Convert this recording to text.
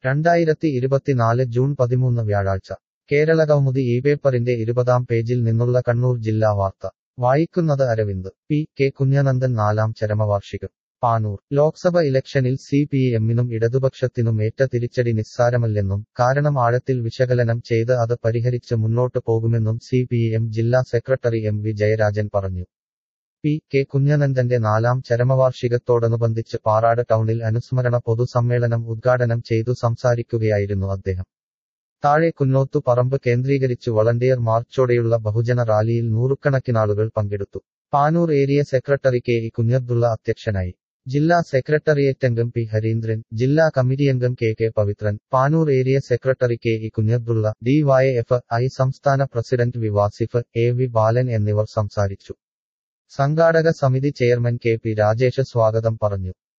രണ്ടായിരത്തി ഇരുപത്തിനാല് ജൂൺ പതിമൂന്ന് വ്യാഴാഴ്ച കേരളകൗമുദി ഈ പേപ്പറിന്റെ ഇരുപതാം പേജിൽ നിന്നുള്ള കണ്ണൂർ ജില്ലാ വാർത്ത വായിക്കുന്നത് അരവിന്ദ് പി കെ കുഞ്ഞനന്ദൻ നാലാം ചരമവാർഷികം പാനൂർ ലോക്സഭ ഇലക്ഷനിൽ സി പി എമ്മിനും ഇടതുപക്ഷത്തിനും ഏറ്റ തിരിച്ചടി നിസ്സാരമല്ലെന്നും കാരണം ആഴത്തിൽ വിശകലനം ചെയ്ത് അത് പരിഹരിച്ച് മുന്നോട്ട് പോകുമെന്നും സി പി എം ജില്ലാ സെക്രട്ടറി എം വി ജയരാജൻ പറഞ്ഞു പി കെ കുഞ്ഞനന്ദന്റെ നാലാം ചരമവാർഷികത്തോടനുബന്ധിച്ച് പാറാട് ടൗണിൽ അനുസ്മരണ പൊതുസമ്മേളനം ഉദ്ഘാടനം ചെയ്തു സംസാരിക്കുകയായിരുന്നു അദ്ദേഹം താഴെ കുന്നോത്തു പറമ്പ് കേന്ദ്രീകരിച്ചു വളണ്ടിയർ മാർച്ചോടെയുള്ള ബഹുജന റാലിയിൽ നൂറുകണക്കിനാളുകൾ പങ്കെടുത്തു Panoor area secretary K E Kunhabdulla അധ്യക്ഷനായി ജില്ലാ സെക്രട്ടറിയേറ്റ് അംഗം പി ഹരീന്ദ്രൻ ജില്ലാ കമ്മിറ്റി അംഗം K K Pavithran Panoor area secretary K E Kunhabdulla D Y F I സംസ്ഥാന president V Wasif A V Balan എന്നിവർ സംസാരിച്ചു സംഘാടക സമിതി ചെയർമാൻ കെ പി രാജേഷ് സ്വാഗതം പറഞ്ഞു